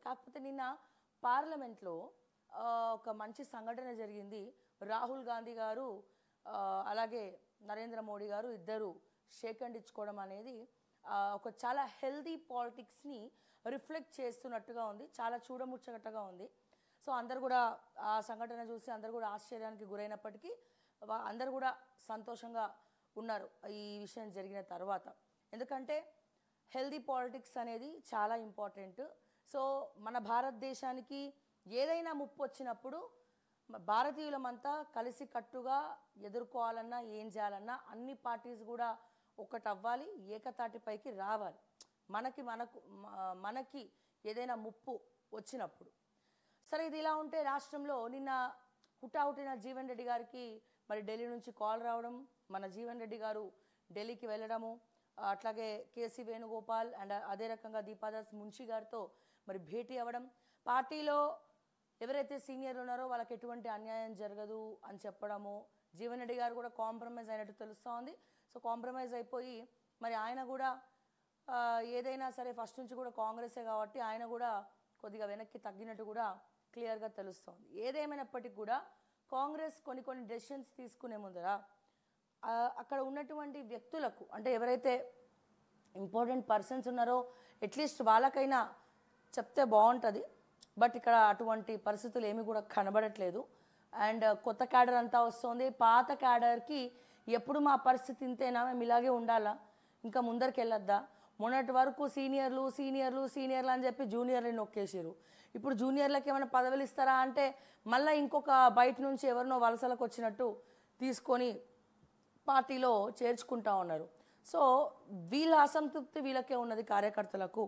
కాకపోతే నిన్న పార్లమెంట్లో ఆ, ఒక మంచి సంఘటన జరిగింది రాహుల్ గాంధీ గారు ఆ, అలాగే నరేంద్ర మోడీ గారు ఇద్దరు షేక్ హ్యాండ్ ఇచ్చుకోవడం అనేది ఆ, ఒక చాలా హెల్దీ పాలిటిక్స్ని రిఫ్లెక్ట్ చేస్తున్నట్టుగా ఉంది చాలా చూడముచ్చటగా ఉంది సో అందరు కూడా ఆ సంఘటన చూసి అందరు కూడా ఆశ్చర్యానికి గురైనప్పటికీ వా- అందరు కూడా సంతోషంగా ఉన్నారు ఈ విషయం జరిగిన తర్వాత ఎందుకంటే హెల్దీ పాలిటిక్స్ అనేది చాలా ఇంపార్టెంట్ సో మన భారతదేశానికి ఏదైనా ముప్పు వచ్చినప్పుడు మ- భారతీయులమంతా కలిసి కట్టుగా ఎదుర్కోవాలన్నా ఏం చేయాలన్నా అన్ని పార్టీస్ కూడా ఒకటి అవ్వాలి ఏకతాటిపైకి రావాలి మనకి మనకు మ- మనకి ఏదైనా ముప్పు వచ్చినప్పుడు సరే ఇది ఇలా ఉంటే రాష్ట్రంలో నిన్న హుటాహుటిన జీవన్ రెడ్డి గారికి మరి ఢిల్లీ నుంచి కాల్ రావడం మన జీవన్ రెడ్డి గారు ఢిల్లీకి వెళ్ళడము ఆ, అట్లాగే కేసీ వేణుగోపాల్ అండ్ అదే రకంగా దీపాదాస్ మున్షి గారితో మరి భేటీ అవ్వడం పార్టీలో ఎవరైతే సీనియర్లు ఉన్నారో వాళ్ళకి ఎటువంటి అన్యాయం జరగదు అని చెప్పడము జీవన్ రెడ్డి గారు కూడా కాంప్రమైజ్ అయినట్టు తెలుస్తూ ఉంది సో కాంప్రమైజ్ అయిపోయి మరి ఆయన కూడా ఆ, ఏదైనా సరే ఫస్ట్ నుంచి కూడా కాంగ్రెసే కాబట్టి ఆయన కూడా కొద్దిగా వెనక్కి తగ్గినట్టు కూడా క్లియర్గా తెలుస్తోంది ఏదేమైనప్పటికీ కూడా కాంగ్రెస్ కొన్ని కొన్ని డెసిషన్స్ తీసుకునే ముందర ఆ, అక్కడ ఉన్నటువంటి వ్యక్తులకు అంటే ఎవరైతే ఇంపార్టెంట్ పర్సన్స్ ఉన్నారో అట్లీస్ట్ వాళ్ళకైనా చెప్తే బాగుంటుంది బట్ ఇక్కడ అటువంటి పరిస్థితులు ఏమీ కూడా కనబడట్లేదు అండ్ కొత్త క్యాడర్ అంతా వస్తుంది పాత క్యాడర్కి ఎప్పుడు మా పరిస్థితి ఇంతేనా మేము ఇలాగే ఉండాలా ఇంకా ముందరికి వెళ్ళొద్దా మొన్నటి వరకు సీనియర్లు సీనియర్లు సీనియర్లు అని చెప్పి జూనియర్ని నొక్కేసారు ఇప్పుడు జూనియర్లకు ఏమైనా పదవులు ఇస్తారా అంటే మళ్ళీ ఇంకొక బయట నుంచి ఎవరినో వలసలకు వచ్చినట్టు తీసుకొని పార్టీలో చేర్చుకుంటా ఉన్నారు సో వీళ్ళ అసంతృప్తి వీళ్ళకే ఉన్నది కార్యకర్తలకు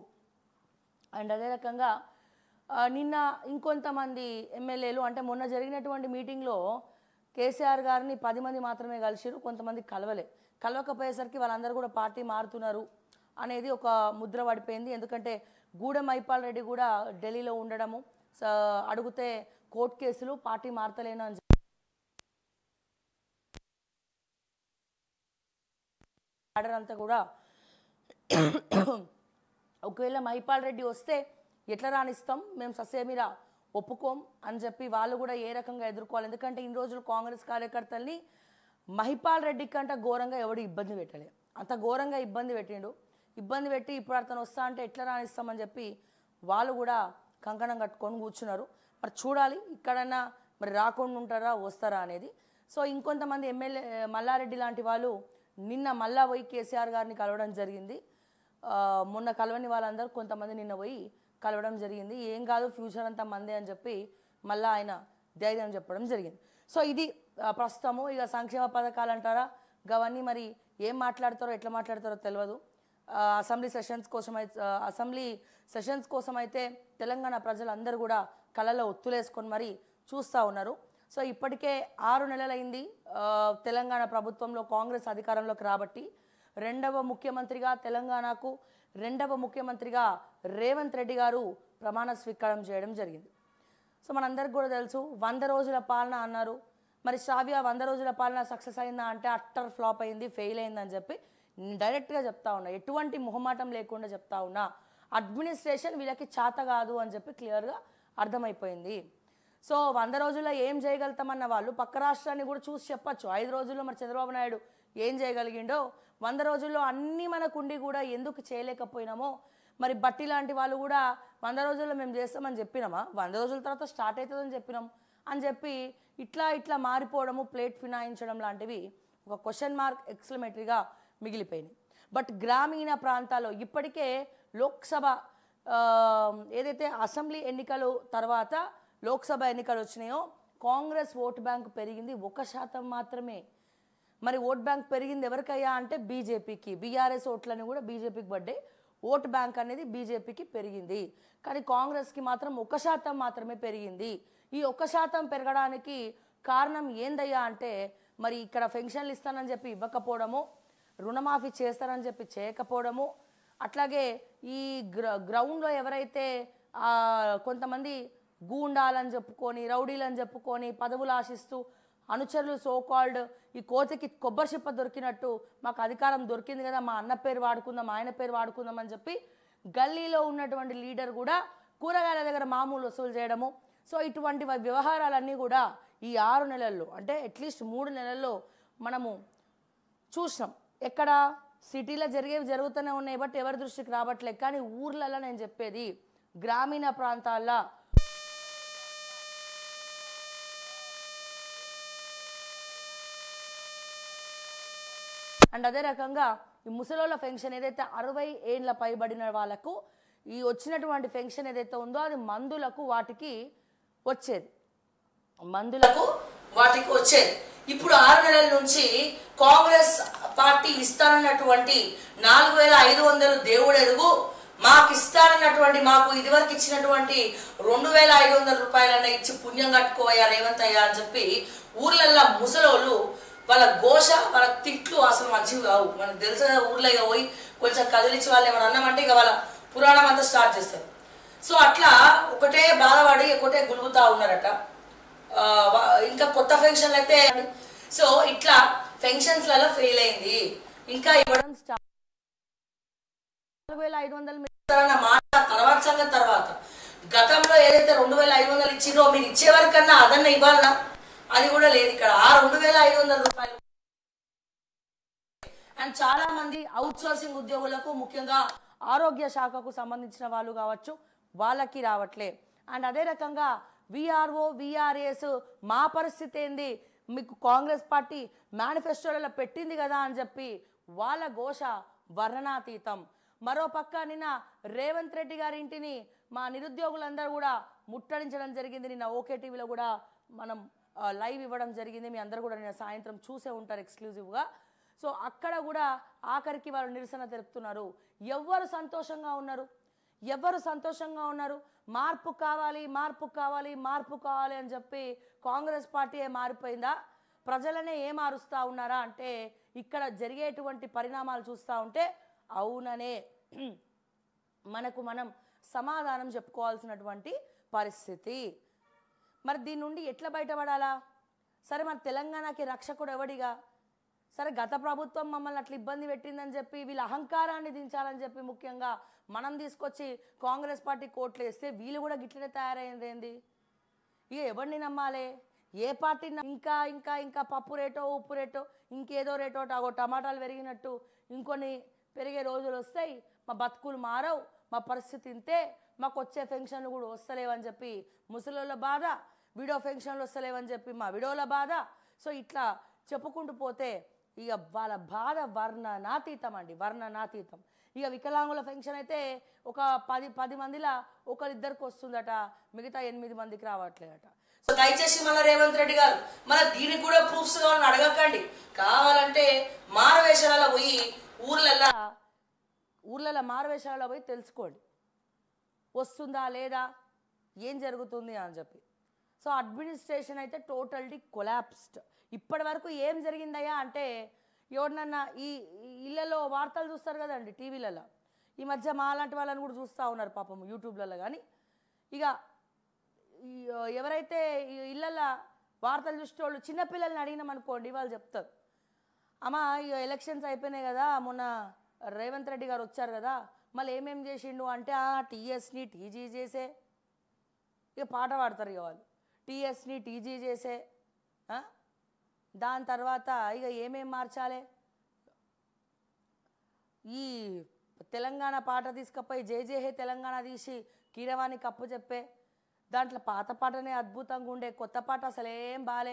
అండ్ అదే రకంగా ఆ, నిన్న ఇంకొంతమంది ఎమ్మెల్యేలు అంటే మొన్న జరిగినటువంటి మీటింగ్లో కేసీఆర్ గారిని పది మంది మాత్రమే కలిసిరు కొంతమంది కలవలే కలవకపోయేసరికి వాళ్ళందరూ కూడా పార్టీ మారుతున్నారు అనేది ఒక ముద్ర పడిపోయింది ఎందుకంటే గూడెం మైపాల్ రెడ్డి కూడా ఢిల్లీలో ఉండడము స- అడిగితే కోర్టు కేసులు పార్టీ మారతలేను అని ఆర్డర్ అంతా కూడా ఒకవేళ మహిపాల్ రెడ్డి వస్తే ఎట్లా రాణిస్తాం మేము ససేమిరా ఒప్పుకోం అని చెప్పి వాళ్ళు కూడా ఏ రకంగా ఎదుర్కోవాలి ఎందుకంటే ఇన్ని రోజులు కాంగ్రెస్ కార్యకర్తల్ని మహిపాల్ రెడ్డి కంటే ఘోరంగా ఎవడు ఇబ్బంది పెట్టలే అంత ఘోరంగా ఇబ్బంది పెట్టిండు ఇబ్బంది పెట్టి ఇప్పుడు అతను వస్తా అంటే ఎట్లా రాణిస్తామని చెప్పి వాళ్ళు కూడా కంకణం కట్టుకొని కూర్చున్నారు మరి చూడాలి ఇక్కడన్నా మరి రాకుండా ఉంటారా వస్తారా అనేది సో ఇంకొంతమంది ఎమ్మెల్యే మల్లారెడ్డి లాంటి వాళ్ళు నిన్న మళ్ళా పోయి కేసీఆర్ గారిని కలవడం జరిగింది ఆ, మొన్న కలవని వాళ్ళందరూ కొంతమంది నిన్న పోయి కలవడం జరిగింది ఏం కాదు ఫ్యూచర్ అంతా మందే అని చెప్పి మళ్ళీ ఆయన ధైర్యం చెప్పడం జరిగింది సో ఇది ఆ, ప్రస్తుతము ఇక సంక్షేమ పథకాలు అంటారా గవన్నీ మరి ఏం మాట్లాడతారో ఎట్లా మాట్లాడతారో తెలియదు ఆ, అసెంబ్లీ సెషన్స్ కోసం అయితే ఆ, అసెంబ్లీ సెషన్స్ కోసం అయితే తెలంగాణ ప్రజలందరూ కూడా కళ్ళలో ఒత్తులేసుకొని మరి చూస్తూ ఉన్నారు సో ఇప్పటికే ఆరు నెలలైంది ఆ, తెలంగాణ ప్రభుత్వంలో కాంగ్రెస్ అధికారంలోకి రాబట్టి రెండవ ముఖ్యమంత్రిగా తెలంగాణకు రెండవ ముఖ్యమంత్రిగా రేవంత్ రెడ్డి గారు ప్రమాణ స్వీకారం చేయడం జరిగింది సో మనందరికి కూడా తెలుసు వంద రోజుల పాలన అన్నారు మరి శ్రావ్య వంద రోజుల పాలన సక్సెస్ అయిందా అంటే అట్టర్ ఫ్లాప్ అయింది ఫెయిల్ అయిందని చెప్పి డైరెక్ట్గా చెప్తా ఉన్నా ఎటువంటి మొహమాటం లేకుండా చెప్తా ఉన్నా అడ్మినిస్ట్రేషన్ వీళ్ళకి చేత కాదు అని చెప్పి క్లియర్గా అర్థమైపోయింది సో వంద రోజుల్లో ఏం చేయగలుగుతామన్న వాళ్ళు పక్క రాష్ట్రాన్ని కూడా చూసి చెప్పచ్చు ఐదు రోజుల్లో మరి చంద్రబాబు నాయుడు ఏం చేయగలిగిండో వంద రోజుల్లో అన్నీ మనకుండి కూడా ఎందుకు చేయలేకపోయినామో మరి బట్టి లాంటి వాళ్ళు కూడా వంద రోజుల్లో మేము చేస్తామని చెప్పినామా వంద రోజుల తర్వాత స్టార్ట్ అవుతుందని చెప్పినాం అని చెప్పి ఇట్లా ఇట్లా మారిపోవడము ప్లేట్ ఫినాయించడం లాంటివి ఒక క్వశ్చన్ మార్క్ ఎక్స్లమేటరీగా మిగిలిపోయినాయి బట్ గ్రామీణ ప్రాంతాల్లో ఇప్పటికే లోక్సభ ఆ, ఏదైతే అసెంబ్లీ ఎన్నికలు తర్వాత లోక్సభ ఎన్నికలు వచ్చినాయో కాంగ్రెస్ ఓటు బ్యాంక్ పెరిగింది ఒక శాతం మాత్రమే మరి ఓట్ బ్యాంక్ పెరిగింది ఎవరికయ్యా అంటే బీజేపీకి బీఆర్ఎస్ ఓట్లని కూడా బీజేపీకి పడ్డాయి ఓట్ బ్యాంక్ అనేది బీజేపీకి పెరిగింది కానీ కాంగ్రెస్కి మాత్రం ఒక శాతం మాత్రమే పెరిగింది ఈ ఒక శాతం పెరగడానికి కారణం ఏందయ్యా అంటే మరి ఇక్కడ పెన్షన్లు ఇస్తానని చెప్పి ఇవ్వకపోవడము రుణమాఫీ చేస్తారని చెప్పి చేయకపోవడము అట్లాగే ఈ గ్ర గ్రౌండ్లో ఎవరైతే ఆ, కొంతమంది గూండాలని చెప్పుకొని రౌడీలని చెప్పుకొని పదవులు ఆశిస్తూ అనుచరులు సోకాల్డ్ ఈ కోతికి కొబ్బరి చిప్ప దొరికినట్టు మాకు అధికారం దొరికింది కదా మా అన్న పేరు వాడుకుందాం ఆయన పేరు వాడుకుందాం అని చెప్పి గల్లీలో ఉన్నటువంటి లీడర్ కూడా కూరగాయల దగ్గర మామూలు వసూలు చేయడము సో ఇటువంటి వ- వ్యవహారాలన్నీ కూడా ఈ ఆరు నెలల్లో అంటే అట్లీస్ట్ మూడు నెలల్లో మనము చూసినాం ఎక్కడ సిటీలో జరిగేవి జరుగుతూనే ఉన్నాయి బట్ ఎవరి దృష్టికి రావట్లేదు కానీ ఊర్లలో నేను చెప్పేది గ్రామీణ ప్రాంతాల్లో అండ్ అదే రకంగా ఈ ముసలోళ్ళ పెన్షన్ ఏదైతే అరవై ఏండ్ల పైబడిన వాళ్ళకు ఈ వచ్చినటువంటి పెన్షన్ ఏదైతే ఉందో అది మందులకు వాటికి వచ్చేది మందులకు వాటికి వచ్చేది ఇప్పుడు ఆరు నెలల నుంచి కాంగ్రెస్ పార్టీ ఇస్తానన్నటువంటి నాలుగు వేల ఐదు వందలు దేవుడు ఎరుగు మాకు ఇస్తానన్నటువంటి మాకు ఇదివరకు ఇచ్చినటువంటి రెండు వేల ఐదు వందల రూపాయలన్న ఇచ్చి పుణ్యం కట్టుకోవయ్యా రేవంత్ అయ్యా అని చెప్పి ఊర్లల్లో ముసలోళ్ళు వాళ్ళ ఘోష వాళ్ళ తిట్లు అసలు మంచివి కావు మనకు తెలిసిన కదా ఊర్లో ఇక పోయి కొంచెం కదిలించి వాళ్ళు ఏమైనా అన్నామంటే ఇక వాళ్ళ పురాణం అంతా స్టార్ట్ చేస్తారు సో అట్లా ఒకటే బాధపడి ఒకటే గులుగుతా ఉన్నారట ఆ, వా- ఇంకా కొత్త ఫంక్షన్లు అయితే సో ఇట్లా ఫంక్షన్స్లలో ఫెయిల్ అయింది ఇంకా ఇవ్వడం స్టార్ట్ నాలుగు వేల ఐదు వందలు మీరు ఇస్తారన్న మాట తర్వాత సంగతి తర్వాత గతంలో ఏదైతే రెండు వేల ఐదు వందలు ఇచ్చిందో మీరు ఇచ్చే వరకన్నా అదన్న ఇవ్వాలనా అది కూడా లేదు ఇక్కడ ఆ రెండు వేల ఐదు వందల రూపాయలు అండ్ చాలా మంది అవుట్ సోర్సింగ్ ఉద్యోగులకు ముఖ్యంగా ఆరోగ్య శాఖకు సంబంధించిన వాళ్ళు కావచ్చు వాళ్ళకి రావట్లే అండ్ అదే రకంగా విఆర్ఓ విఆర్ఏస్ మా పరిస్థితి ఏంది మీకు కాంగ్రెస్ పార్టీ మేనిఫెస్టోలలో పెట్టింది కదా అని చెప్పి వాళ్ళ ఘోష వర్ణనాతీతం మరో పక్క నిన్న రేవంత్ రెడ్డి గారి ఇంటిని మా నిరుద్యోగులందరూ కూడా ముట్టడించడం జరిగింది నిన్న ఓకే టీవీలో కూడా మనం ఆ, లైవ్ ఇవ్వడం జరిగింది మీ అందరూ కూడా నిన్న సాయంత్రం చూసే ఉంటారు ఎక్స్క్లూజివ్గా సో అక్కడ కూడా ఆఖరికి వారు నిరసన తెలుపుతున్నారు ఎవ్వరు సంతోషంగా ఉన్నారు ఎవరు సంతోషంగా ఉన్నారు మార్పు కావాలి మార్పు కావాలి మార్పు కావాలి అని చెప్పి కాంగ్రెస్ పార్టీ ఏ మారిపోయిందా ప్రజలనే ఏ మారుస్తూ ఉన్నారా అంటే ఇక్కడ జరిగేటువంటి పరిణామాలు చూస్తూ ఉంటే అవుననే మనకు మనం సమాధానం చెప్పుకోవాల్సినటువంటి పరిస్థితి మరి దీని నుండి ఎట్లా బయటపడాలా సరే మరి తెలంగాణకి రక్షకుడు ఎవడిగా సరే గత ప్రభుత్వం మమ్మల్ని అట్లా ఇబ్బంది పెట్టిందని చెప్పి వీళ్ళ అహంకారాన్ని దించాలని చెప్పి ముఖ్యంగా మనం తీసుకొచ్చి కాంగ్రెస్ పార్టీ కోట్లు వేస్తే వీళ్ళు కూడా గిట్లనే తయారైంది ఏంది ఇక ఎవరిని నమ్మాలి ఏ పార్టీ ఇంకా ఇంకా ఇంకా పప్పు రేటో ఉప్పు రేటో ఇంకేదో రేటో అగో టమాటాలు పెరిగినట్టు ఇంకొన్ని పెరిగే రోజులు వస్తాయి మా బతుకులు మారవు మా పరిస్థితి ఇంతే మాకు వచ్చే పెన్షన్లు కూడా వస్తలేవని చెప్పి ముసలోళ్ళ బాధ విడో పెన్షన్లు వస్తలేవని చెప్పి మా విడోల బాధ సో ఇట్లా చెప్పుకుంటూ పోతే ఇక వాళ్ళ బాధ వర్ణనాతీతం అండి వర్ణనాతీతం ఇక వికలాంగుల పెన్షన్ అయితే ఒక పది పది మందిలా ఒకరిద్దరికి వస్తుందట మిగతా ఎనిమిది మందికి రావట్లేదట సో దయచేసి మన రేవంత్ రెడ్డి గారు మన దీనికి కూడా ప్రూఫ్స్ కావాలని అడగకండి కావాలంటే మారవేషాలలో పోయి ఊర్లల్లో ఊర్లలో మారవేషాలలో పోయి తెలుసుకోండి వస్తుందా లేదా ఏం జరుగుతుంది అని చెప్పి సో అడ్మినిస్ట్రేషన్ అయితే టోటల్లీ కొలాప్స్డ్ ఇప్పటి వరకు ఏం జరిగిందయ్యా అంటే ఎవరినన్నా ఈ ఈ ఇళ్ళలో వార్తలు చూస్తారు కదండి టీవీలలో ఈ మధ్య మా లాంటి వాళ్ళని కూడా చూస్తూ ఉన్నారు పాపం యూట్యూబ్లలో కానీ ఇక ఈ, ఎవరైతే ఈ ఇళ్ళల్లో వార్తలు చూసేటోళ్ళు చిన్నపిల్లల్ని అడిగినాం అనుకోండి వాళ్ళు చెప్తారు అమ్మ ఇక ఎలక్షన్స్ అయిపోయినాయి కదా మొన్న రేవంత్ రెడ్డి గారు వచ్చారు కదా మళ్ళీ ఏమేం చేసిండు అంటే ఆ టీఎస్ని టీజీ చేసే ఇక పాట పాడతారు ఇక వాళ్ళు టీఎస్ని టీజీ చేసే ఆ? దాని తర్వాత ఇక ఏమేం మార్చాలి ఈ తెలంగాణ పాట తీసుకపోయి జే జే హే తెలంగాణ తీసి కీరవాణి కప్పు చెప్పే దాంట్లో పాత పాటనే అద్భుతంగా ఉండే కొత్త పాట అసలు ఏం బాలే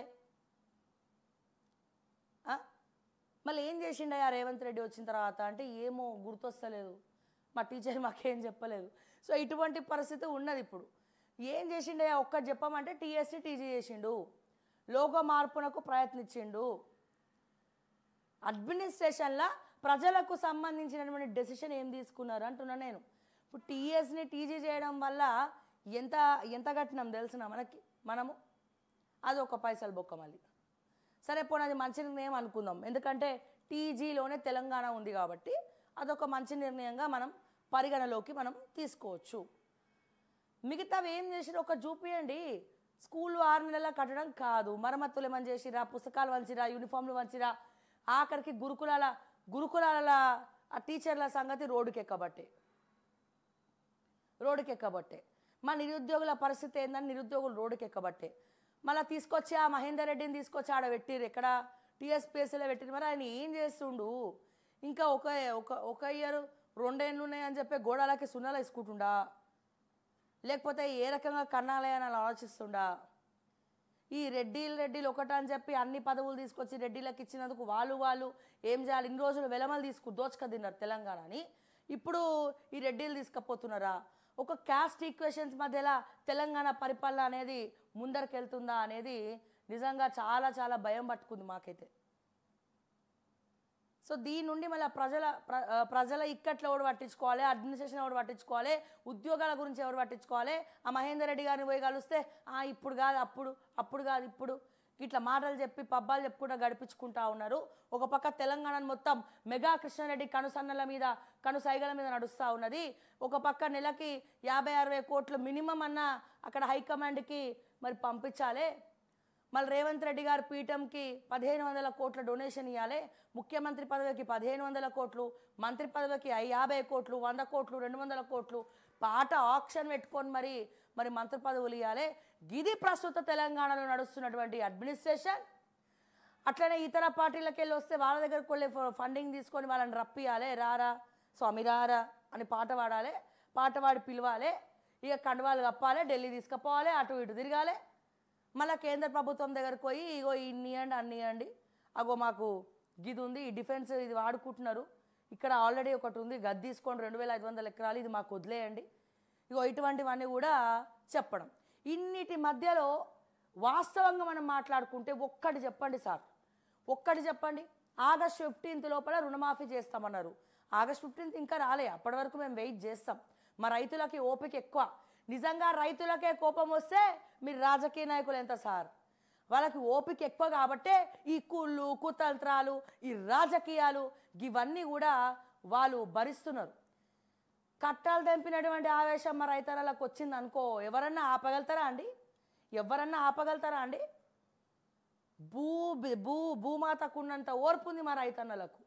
ఆ? మళ్ళీ ఏం చేసిండయ్యా రేవంత్ రెడ్డి వచ్చిన తర్వాత అంటే ఏమో గుర్తొస్తలేదు మా టీచర్ మాకేం చెప్పలేదు సో ఇటువంటి పరిస్థితి ఉన్నది ఇప్పుడు ఏం చేసిండయ్యా ఒక్కటి చెప్పమంటే టీఎస్సీ టీజీ చేసిండు లోగో మార్పునకు ప్రయత్నించిండు అడ్మినిస్ట్రేషన్లో ప్రజలకు సంబంధించినటువంటి డెసిషన్ ఏం తీసుకున్నారు అంటున్నా నేను ఇప్పుడు టీఎస్ని టీజీ చేయడం వల్ల ఎంత ఎంత కట్టినాం తెలిసిన మనకి మనము అది ఒక పైసలు బొక్క మళ్ళీ సరే పోనీ అది మంచి నిర్ణయం అనుకుందాం ఎందుకంటే టీజీలోనే తెలంగాణ ఉంది కాబట్టి అదొక మంచి నిర్ణయంగా మనం పరిగణలోకి మనం తీసుకోవచ్చు మిగతావి ఏం చేసినా ఒక చూపియండి స్కూల్ ఆరు నెలల కట్టడం కాదు మరమ్మతులు ఏమని చేసిరా పుస్తకాలు వంచిరా యూనిఫామ్లు వంచిరా ఆఖరికి గురుకులాల గురుకులాల ఆ టీచర్ల సంగతి రోడ్డుకి ఎక్కబట్టే రోడ్డుకి ఎక్కబట్టే మా నిరుద్యోగుల పరిస్థితి ఏందని నిరుద్యోగులు రోడ్డుకి ఎక్కబట్టే మళ్ళీ తీసుకొచ్చి ఆ మహేందర్ రెడ్డిని తీసుకొచ్చి ఆడ పెట్టిర్రు ఎక్కడ టీఎస్పీఎస్సీలో పెట్టిరు మరి ఆయన ఏం చేస్తుండు ఇంకా ఒక ఒక ఒక ఇయర్ రెండేళ్ళు ఉన్నాయని చెప్పి గోడలకి సున్నాలు వేసుకుంటుండా లేకపోతే ఏ రకంగా కన్నాలే అని అలా ఆలోచిస్తుండా ఈ రెడ్డిలు రెడ్డిలు ఒకట అని చెప్పి అన్ని పదవులు తీసుకొచ్చి రెడ్డిలకు ఇచ్చినందుకు వాళ్ళు వాళ్ళు ఏం చేయాలి ఇన్ని రోజులు వెలమలు తీసుకు దోచుక తిన్నారు తెలంగాణని ఇప్పుడు ఈ రెడ్డిలు తీసుకపోతున్నారా ఒక క్యాస్ట్ ఈక్వేషన్స్ మధ్యలో తెలంగాణ పరిపాలన అనేది ముందరికెళ్తుందా అనేది నిజంగా చాలా చాలా భయం పట్టుకుంది మాకైతే సో దీని నుండి మళ్ళీ ప్రజల ప్ర- ఆ, ప్రజల ఇక్కట్లు ఎవరు పట్టించుకోవాలి అడ్మినిస్ట్రేషన్ ఎవరు పట్టించుకోవాలి ఉద్యోగాల గురించి ఎవరు పట్టించుకోవాలి ఆ మహేందర్ రెడ్డి గారిని పోయి కలిస్తే "ఆ, ఇప్పుడు కాదు అప్పుడు అప్పుడు కాదు ఇప్పుడు ఇట్లా మాటలు చెప్పి పబ్బాలు చెప్పుకుంటా గడిపించుకుంటా ఉన్నారు ఒక పక్క తెలంగాణను మొత్తం మెగా కృష్ణారెడ్డి కనుసన్నల మీద కనుసైగల మీద నడుస్తూ ఉన్నది ఒక పక్క నెలకి యాభై అరవై కోట్లు మినిమం అన్న అక్కడ హైకమాండ్కి మరి పంపించాలి మళ్ళీ రేవంత్ రెడ్డి గారు పీఠంకి పదిహేను వందల కోట్ల డొనేషన్ ఇవ్వాలి ముఖ్యమంత్రి పదవికి పదిహేను వందల కోట్లు మంత్రి పదవికి ఐ- యాభై కోట్లు వంద కోట్లు రెండు వందల కోట్లు పాట ఆప్షన్ పెట్టుకొని మరి మరి మంత్రి పదవులు ఇవ్వాలి ఇది ప్రస్తుత తెలంగాణలో నడుస్తున్నటువంటి అడ్మినిస్ట్రేషన్ అట్లనే ఇతర పార్టీలకు వెళ్ళి వస్తే వాళ్ళ దగ్గరకు వెళ్ళి ఫ- ఫండింగ్ తీసుకొని వాళ్ళని రప్పియాలి రారా స్వామి రారా అని పాట పాడాలి పాట పాడి పిలవాలి ఇక కండువాలు కప్పాలి ఢిల్లీ తీసుకుపోవాలి అటు ఇటు తిరగాలి మళ్ళీ కేంద్ర ప్రభుత్వం దగ్గరకు పోయి ఇగో ఇన్ని ఇవ్వండి అన్ని ఇవ్వండి అగో మాకు గిది ఉంది ఈ డిఫెన్స్ ఇది వాడుకుంటున్నారు ఇక్కడ ఆల్రెడీ ఒకటి ఉంది గది తీసుకోండి రెండు వేల ఐదు వందల ఎకరాలు ఇది మాకు వదిలేయండి ఇగో ఇటువంటివన్నీ కూడా చెప్పడం ఇన్నిటి మధ్యలో వాస్తవంగా మనం మాట్లాడుకుంటే ఒక్కటి చెప్పండి సార్ ఒక్కటి చెప్పండి ఆగస్ట్ ఫిఫ్టీన్త్ లోపల రుణమాఫీ చేస్తామన్నారు ఆగస్ట్ ఫిఫ్టీన్త్ ఇంకా రాలే అప్పటి వరకు మేము వెయిట్ చేస్తాం మా రైతులకి ఓపిక ఎక్కువ నిజంగా రైతులకే కోపం వస్తే మీరు రాజకీయ నాయకులు ఎంత సార్ వాళ్ళకి ఓపిక ఎక్కువ కాబట్టే ఈ కుళ్ళు కుతంత్రాలు ఈ రాజకీయాలు ఇవన్నీ కూడా వాళ్ళు భరిస్తున్నారు కట్టాలు తెంపినటువంటి ఆవేశం మా రైతన్నలకు వచ్చింది అనుకో ఎవరన్నా ఆపగలుగుతారా అండి ఎవరన్నా ఆపగలుగుతారా అండి భూ భూ భూమాతకున్నంత ఓర్పు ఉంది మా రైతన్నలకు